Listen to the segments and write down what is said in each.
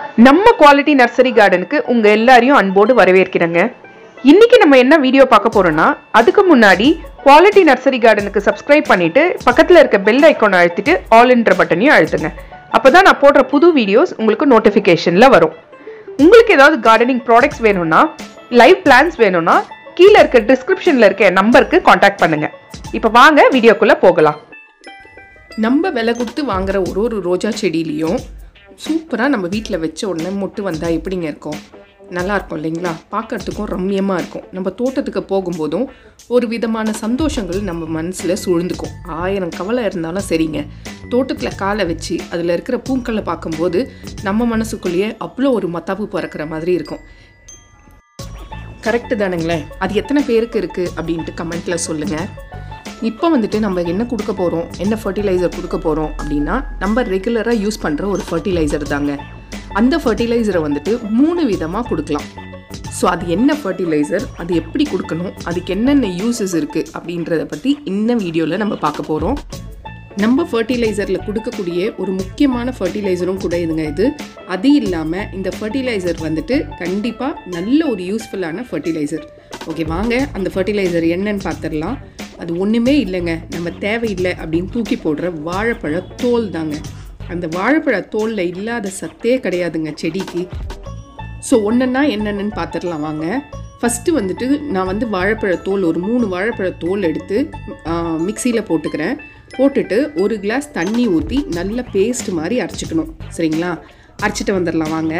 நம்ம quality nursery கார்டனுக்கு உங்க எல்லாரையும் அன்போடு வரவேற்கிறேங்க இன்னைக்கு நம்ம என்ன வீடியோ பார்க்க போறோம்னா அதுக்கு முன்னாடி குவாலிட்டி நர்சரி கார்டனுக்கு சப்ஸ்கிரைப் பண்ணிட்டு பக்கத்துல இருக்க பெல் ஐக்கானை அழுத்திட்டு ஆல் என்ற பட்டனையும் அழுத்துங்க அப்பதான் நான் போடுற புது வீடியோஸ் உங்களுக்கு நோட்டிஃபிகேஷன்ல வரும் உங்களுக்கு ஏதாவது கார்டனிங் ப்ராடக்ட்ஸ் வேணும்னா லைவ் பிளான்ஸ் வேணும்னா கீழே இருக்க டிஸ்கிரிப்ஷன்ல இருக்க நம்பருக்கு காண்டாக்ட் பண்ணுங்க இப்போ வாங்க வீடியோக்குள்ள போகலாம் நம்ம விலை கொடுத்து வாங்குற ஒரு ஒரு ரோஜா செடியிலையும் சூப்பராக நம்ம வீட்டில் வச்ச உடனே மொட்டு வந்தால் எப்படிங்க இருக்கும் நல்லா இருக்கும் இல்லைங்களா பார்க்கறதுக்கும் ரம்மியமாக இருக்கும் நம்ம தோட்டத்துக்கு போகும்போதும் ஒரு விதமான சந்தோஷங்கள் நம்ம மனசில் சூழ்ந்துக்கும் ஆயிரம் கவலை இருந்தாலும் சரிங்க தோட்டத்தில் காலை வச்சு அதில் இருக்கிற பூக்களை பார்க்கும்போது நம்ம மனசுக்குள்ளேயே அவ்வளோ ஒரு மத்தாப்பு பறக்கிற மாதிரி இருக்கும் கரெக்டு தானுங்களேன் அது எத்தனை பேருக்கு இருக்குது அப்படின்ட்டு கமெண்ட்டில் சொல்லுங்கள் இப்போ வந்துட்டு நம்ம என்ன கொடுக்க போகிறோம் என்ன ஃபர்டிலைசர் கொடுக்க போகிறோம் அப்படின்னா நம்ம ரெகுலராக யூஸ் பண்ணுற ஒரு ஃபர்டிலைசர் தாங்க அந்த ஃபர்டிலைசரை வந்துட்டு மூணு விதமாக கொடுக்கலாம் ஸோ அது என்ன ஃபர்டிலைசர் அது எப்படி கொடுக்கணும் அதுக்கு என்னென்ன யூசஸ் இருக்குது அப்படின்றத பற்றி இந்த வீடியோவில் நம்ம பார்க்க போகிறோம் நம்ம ஃபர்டிலைசரில் கொடுக்கக்கூடிய ஒரு முக்கியமான ஃபர்டிலைசரும் கூட இதுங்க இது அது இல்லாமல் இந்த ஃபர்டிலைசர் வந்துட்டு கண்டிப்பாக நல்ல ஒரு யூஸ்ஃபுல்லான ஃபர்டிலைசர் ஓகே வாங்க அந்த ஃபர்டிலைசர் என்னன்னு பார்த்துடலாம் அது ஒன்றுமே இல்லைங்க நம்ம தேவையில்லை அப்படின்னு தூக்கி போடுற வாழைப்பழ தோல் தாங்க அந்த வாழைப்பழ தோலில் இல்லாத சத்தே கிடையாதுங்க செடிக்கு ஸோ ஒன்றுன்னா என்னென்னு பார்த்துடலாம் வாங்க ஃபஸ்ட்டு வந்துட்டு நான் வந்து வாழைப்பழ தோல் ஒரு மூணு வாழைப்பழ தோல் எடுத்து மிக்சியில் போட்டுக்கிறேன் போட்டுட்டு ஒரு கிளாஸ் தண்ணி ஊற்றி நல்ல பேஸ்ட் மாதிரி அரைச்சிக்கணும் சரிங்களா அரைச்சிட்டு வந்துடலாம் வாங்க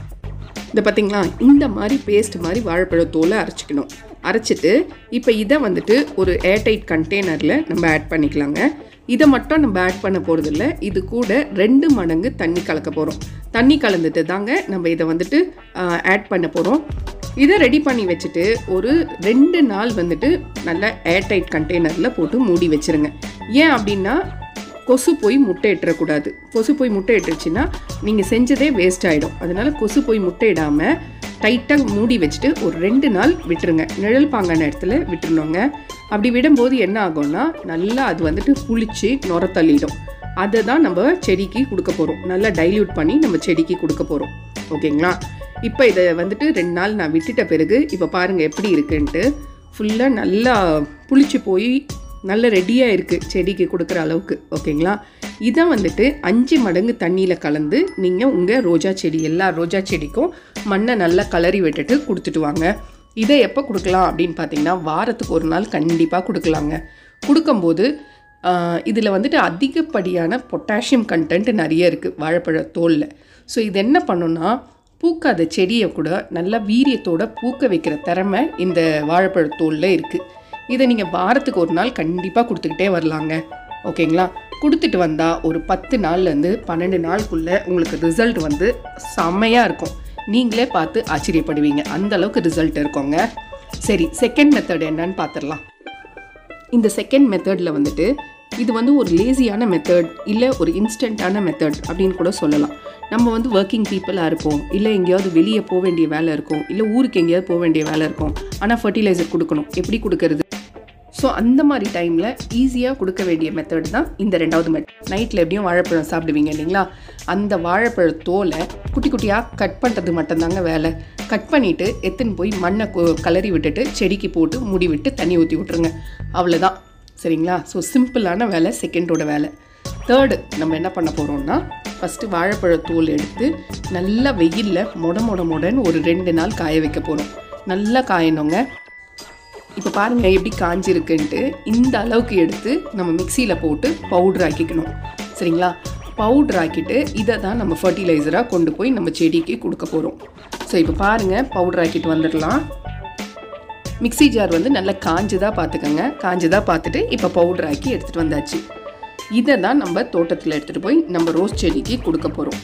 இந்த பார்த்தீங்களா இந்த மாதிரி பேஸ்ட் மாதிரி வாழைப்பழ தோலை அரைச்சிக்கணும் அரைச்சிட்டு இப்போ இதை வந்துட்டு ஒரு ஏர்டைட் கண்டெய்னரில் நம்ம ஆட் பண்ணிக்கலாங்க இதை மட்டும் நம்ம ஆட் பண்ண போகிறதில்ல இது கூட ரெண்டு மடங்கு தண்ணி கலக்க போகிறோம் தண்ணி கலந்துட்டு தாங்க நம்ம இதை வந்துட்டு ஆட் பண்ண போகிறோம் இதை ரெடி பண்ணி வச்சுட்டு ஒரு ரெண்டு நாள் வந்துட்டு நல்ல ஏர்டைட் கண்டெய்னரில் போட்டு மூடி வச்சுருங்க ஏன் அப்படின்னா கொசு போய் முட்டை இட்டுறக்கூடாது கொசு போய் முட்டை இட்டுருச்சுன்னா நீங்கள் செஞ்சதே வேஸ்ட் ஆகிடும் அதனால கொசு போய் முட்டை இடாமல் டைட்டாக மூடி வச்சுட்டு ஒரு ரெண்டு நாள் விட்டுருங்க நிழல் பாங்கான இடத்துல விட்டுருணுங்க அப்படி விடும்போது என்ன ஆகும்னா நல்லா அது வந்துட்டு புளிச்சு நுர தள்ளிடும் அதை தான் நம்ம செடிக்கு கொடுக்க போகிறோம் நல்லா டைல்யூட் பண்ணி நம்ம செடிக்கு கொடுக்க போகிறோம் ஓகேங்களா இப்போ இதை வந்துட்டு ரெண்டு நாள் நான் விட்டுட்ட பிறகு இப்போ பாருங்கள் எப்படி இருக்குன்ட்டு ஃபுல்லாக நல்லா புளிச்சு போய் நல்ல ரெடியாக இருக்குது செடிக்கு கொடுக்குற அளவுக்கு ஓகேங்களா இதை வந்துட்டு அஞ்சு மடங்கு தண்ணியில் கலந்து நீங்கள் உங்கள் ரோஜா செடி எல்லா ரோஜா செடிக்கும் மண்ணை நல்லா கலரி விட்டுட்டு கொடுத்துட்டு வாங்க இதை எப்போ கொடுக்கலாம் அப்படின்னு பார்த்தீங்கன்னா வாரத்துக்கு ஒரு நாள் கண்டிப்பாக கொடுக்கலாங்க கொடுக்கும்போது இதில் வந்துட்டு அதிகப்படியான பொட்டாசியம் கண்டென்ட் நிறைய இருக்குது வாழைப்பழ தோலில் ஸோ இது என்ன பண்ணுன்னா பூக்காத செடியை கூட நல்லா வீரியத்தோட பூக்க வைக்கிற திறமை இந்த வாழைப்பழ தோலில் இருக்குது இதை நீங்கள் வாரத்துக்கு ஒரு நாள் கண்டிப்பாக கொடுத்துக்கிட்டே வரலாங்க ஓகேங்களா கொடுத்துட்டு வந்தால் ஒரு பத்து நாள்லேருந்து பன்னெண்டு நாளுக்குள்ளே உங்களுக்கு ரிசல்ட் வந்து செம்மையாக இருக்கும் நீங்களே பார்த்து ஆச்சரியப்படுவீங்க அந்த அளவுக்கு ரிசல்ட் இருக்குங்க சரி செகண்ட் மெத்தட் என்னன்னு பார்த்துடலாம் இந்த செகண்ட் மெத்தடில் வந்துட்டு இது வந்து ஒரு லேசியான மெத்தட் இல்லை ஒரு இன்ஸ்டண்ட்டான மெத்தட் அப்படின்னு கூட சொல்லலாம் நம்ம வந்து ஒர்க்கிங் பீப்புளாக இருப்போம் இல்லை எங்கேயாவது வெளியே போக வேண்டிய வேலை இருக்கும் இல்லை ஊருக்கு எங்கேயாவது போக வேண்டிய வேலை இருக்கும் ஆனால் ஃபர்டிலைசர் கொடுக்கணும் எப்படி கொடுக்கறது ஸோ அந்த மாதிரி டைமில் ஈஸியாக கொடுக்க வேண்டிய மெத்தட் தான் இந்த ரெண்டாவது மெத்தட் நைட்டில் எப்படியும் வாழைப்பழம் சாப்பிடுவீங்க இல்லைங்களா அந்த வாழைப்பழ தோலை குட்டி குட்டியாக கட் பண்ணுறது மட்டும்தாங்க வேலை கட் பண்ணிவிட்டு எத்துன்னு போய் மண்ணை கலரி விட்டுட்டு செடிக்கு போட்டு மூடி விட்டு தண்ணி ஊற்றி விட்ருங்க அவ்வளோதான் சரிங்களா ஸோ சிம்பிளான வேலை செகண்டோட வேலை தேர்டு நம்ம என்ன பண்ண போகிறோம்னா ஃபஸ்ட்டு வாழைப்பழ தோல் எடுத்து நல்லா வெயிலில் மொட மொட மொடன்னு ஒரு ரெண்டு நாள் காய வைக்க போகிறோம் நல்லா காயணுங்க இப்போ பாருங்கள் எப்படி காஞ்சிருக்குன்ட்டு இந்த அளவுக்கு எடுத்து நம்ம மிக்சியில் போட்டு பவுட்ரு ஆக்கிக்கணும் சரிங்களா பவுட்ரு ஆக்கிட்டு இதை தான் நம்ம ஃபர்டிலைசராக கொண்டு போய் நம்ம செடிக்கு கொடுக்க போகிறோம் ஸோ இப்போ பாருங்கள் பவுட்ரு ஆக்கிட்டு வந்துடலாம் மிக்சி ஜார் வந்து நல்லா காஞ்சுதாக பார்த்துக்கோங்க காஞ்சுதாக பார்த்துட்டு இப்போ பவுட்ரு ஆக்கி எடுத்துகிட்டு வந்தாச்சு இதை தான் நம்ம தோட்டத்தில் எடுத்துகிட்டு போய் நம்ம ரோஸ் செடிக்கு கொடுக்க போகிறோம்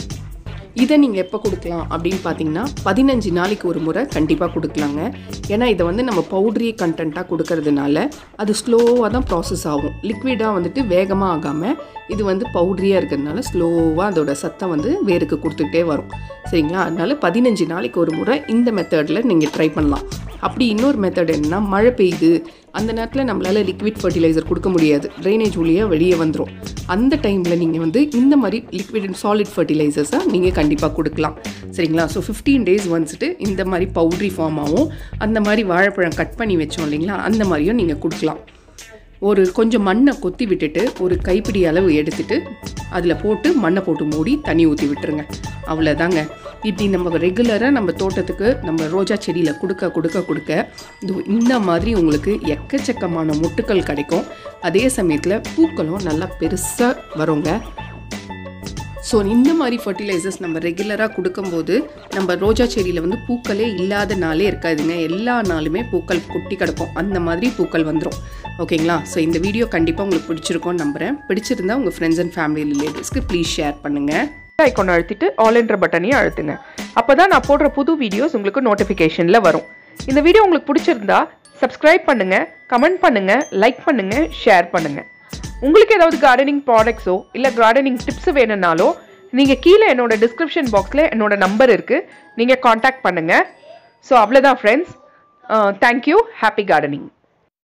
இதை நீங்கள் எப்போ கொடுக்கலாம் அப்படின்னு பார்த்தீங்கன்னா பதினஞ்சு நாளைக்கு ஒரு முறை கண்டிப்பாக கொடுக்கலாங்க ஏன்னா இதை வந்து நம்ம பவுட்ரி கண்டென்ட்டாக கொடுக்கறதுனால அது ஸ்லோவாக தான் ப்ராசஸ் ஆகும் லிக்விடாக வந்துட்டு வேகமாக ஆகாமல் இது வந்து பவுட்ரியாக இருக்கிறதுனால ஸ்லோவாக அதோட சத்தம் வந்து வேருக்கு கொடுத்துக்கிட்டே வரும் சரிங்களா அதனால பதினஞ்சு நாளைக்கு ஒரு முறை இந்த மெத்தடில் நீங்கள் ட்ரை பண்ணலாம் அப்படி இன்னொரு மெத்தட் என்னன்னா மழை பெய்யுது அந்த நேரத்தில் நம்மளால் லிக்விட் ஃபர்டிலைசர் கொடுக்க முடியாது ட்ரைனேஜ் வழியாக வெளியே வந்துடும் அந்த டைமில் நீங்கள் வந்து இந்த மாதிரி லிக்விட் அண்ட் சாலிட் ஃபர்டிலைசர்ஸை நீங்கள் கண்டிப்பாக கொடுக்கலாம் சரிங்களா ஸோ ஃபிஃப்டீன் டேஸ் வந்துட்டு இந்த மாதிரி பவுட்ரி ஃபார்ம் ஆகும் அந்த மாதிரி வாழைப்பழம் கட் பண்ணி வச்சோம் இல்லைங்களா அந்த மாதிரியும் நீங்கள் கொடுக்கலாம் ஒரு கொஞ்சம் மண்ணை கொத்தி விட்டுட்டு ஒரு கைப்பிடி அளவு எடுத்துட்டு அதில் போட்டு மண்ணை போட்டு மூடி தண்ணி ஊற்றி விட்டுருங்க அவ்வளோதாங்க இப்படி நம்ம ரெகுலராக நம்ம தோட்டத்துக்கு நம்ம ரோஜா செடியில் கொடுக்க கொடுக்க கொடுக்க இது இந்த மாதிரி உங்களுக்கு எக்கச்சக்கமான மொட்டுக்கள் கிடைக்கும் அதே சமயத்தில் பூக்களும் நல்லா பெருசாக வருங்க ஸோ இந்த மாதிரி ஃபர்டிலைசர்ஸ் நம்ம ரெகுலராக கொடுக்கும்போது நம்ம ரோஜா செடியில் வந்து பூக்களே இல்லாத நாளே இருக்காதுங்க எல்லா நாளுமே பூக்கள் கொட்டி கிடக்கும் அந்த மாதிரி பூக்கள் வந்துடும் ஓகேங்களா ஸோ இந்த வீடியோ கண்டிப்பாக உங்களுக்கு பிடிச்சிருக்கோன்னு நம்புகிறேன் பிடிச்சிருந்தா உங்கள் ஃப்ரெண்ட்ஸ் அண்ட் ஃபேமிலி ரிலேட்டிவ்ஸ்க்கு ப்ளீஸ் ஷேர் பண்ணுங்கள் ஐக்கான் அழுத்திட்டு ஆல் என்ற பட்டனையும் அழுத்துங்க அப்போ தான் நான் போடுற புது வீடியோஸ் உங்களுக்கு நோட்டிஃபிகேஷனில் வரும் இந்த வீடியோ உங்களுக்கு பிடிச்சிருந்தா சப்ஸ்கிரைப் பண்ணுங்கள் கமெண்ட் பண்ணுங்கள் லைக் பண்ணுங்கள் ஷேர் பண்ணுங்கள் உங்களுக்கு ஏதாவது கார்டனிங் ப்ராடக்ட்ஸோ இல்லை கார்டனிங் டிப்ஸ் வேணும்னாலோ நீங்கள் கீழே என்னோட டிஸ்கிரிப்ஷன் பாக்ஸில் என்னோட நம்பர் இருக்குது நீங்கள் காண்டாக்ட் பண்ணுங்கள் ஸோ அவ்வளோதான் ஃப்ரெண்ட்ஸ் தேங்க்யூ ஹாப்பி கார்டனிங்